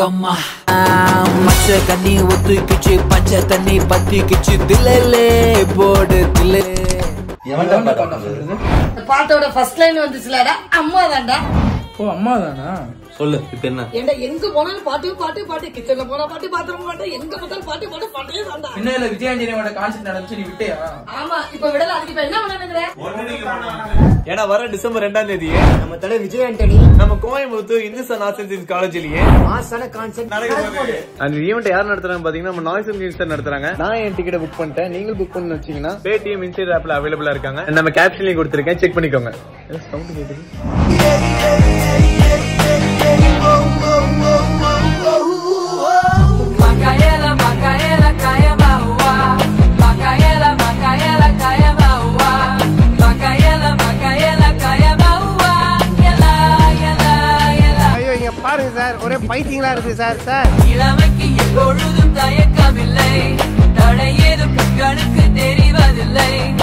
கம்மா மச்ச கண்ணி ஒத்துக்கிச்சு பச்சை தண்ணி பத்திக்கிச்சு தில்லே போடு தில்லே எவன்டா பாட்டா சொல்றது இந்த பாட்டோட ஃபர்ஸ்ட் லைன் வந்துச்சுலடா அம்மா தான்டா ஓ அம்மா தானா சொல்லு இப்ப என்ன ஏண்டா எங்க போனாலும் பாட்டு பாட்டு பாட்டு கிச்சன்ல போனா பாட்டு பாத்ரூம் பாட்டு எங்க பார்த்தாலும் பாட்டு பாட்டு பாட்டே தான்டா என்ன இல்ல விஜயாஞ்சலியோட கான்செப்ட் நடந்துச்சு நீ விட்டியா ஆமா இப்ப விடல அதுக்கு இப்ப என்ன பண்ணணுங்கிற ஏன்னா வர டிசம்பர் ரெண்டாம் தேதி நம்ம தலை விஜய் ஆண்டனி நம்ம கோயம்புத்தூர் இந்துஸ்தான் ஆர்ட்ஸ் அண்ட் காலேஜ்லயே மாசான கான்செப்ட் அந்த ஈவெண்ட் யார் நடத்துறாங்க பாத்தீங்கன்னா நம்ம நாய்ஸ் மியூசிக் நடத்துறாங்க நான் என் டிக்கெட் புக் பண்ணிட்டேன் நீங்கள் புக் பண்ணி வச்சீங்கன்னா பேடிஎம் இன்ஸ்டா ஆப்ல அவைலபிளா இருக்காங்க நம்ம கேப்ஷன்லயும் கொடுத்துருக்கேன் செக் பண்ணிக்கோங்க சவுண்ட் கேக்குது Macaela, Macaela, caia maua. Macaela, Macaela, caia maua. Macaela, Macaela, caia maua. Ela, ela, ela. ஐயோ இங்க பாருங்க சார் ஒரே பைத்தியங்களா இருக்கு சார் சார் இளமைக்கு எப்பொழுதும் தயக்கமில்லை தடை ஏதும் பெண்களுக்கு தெரிவதில்லை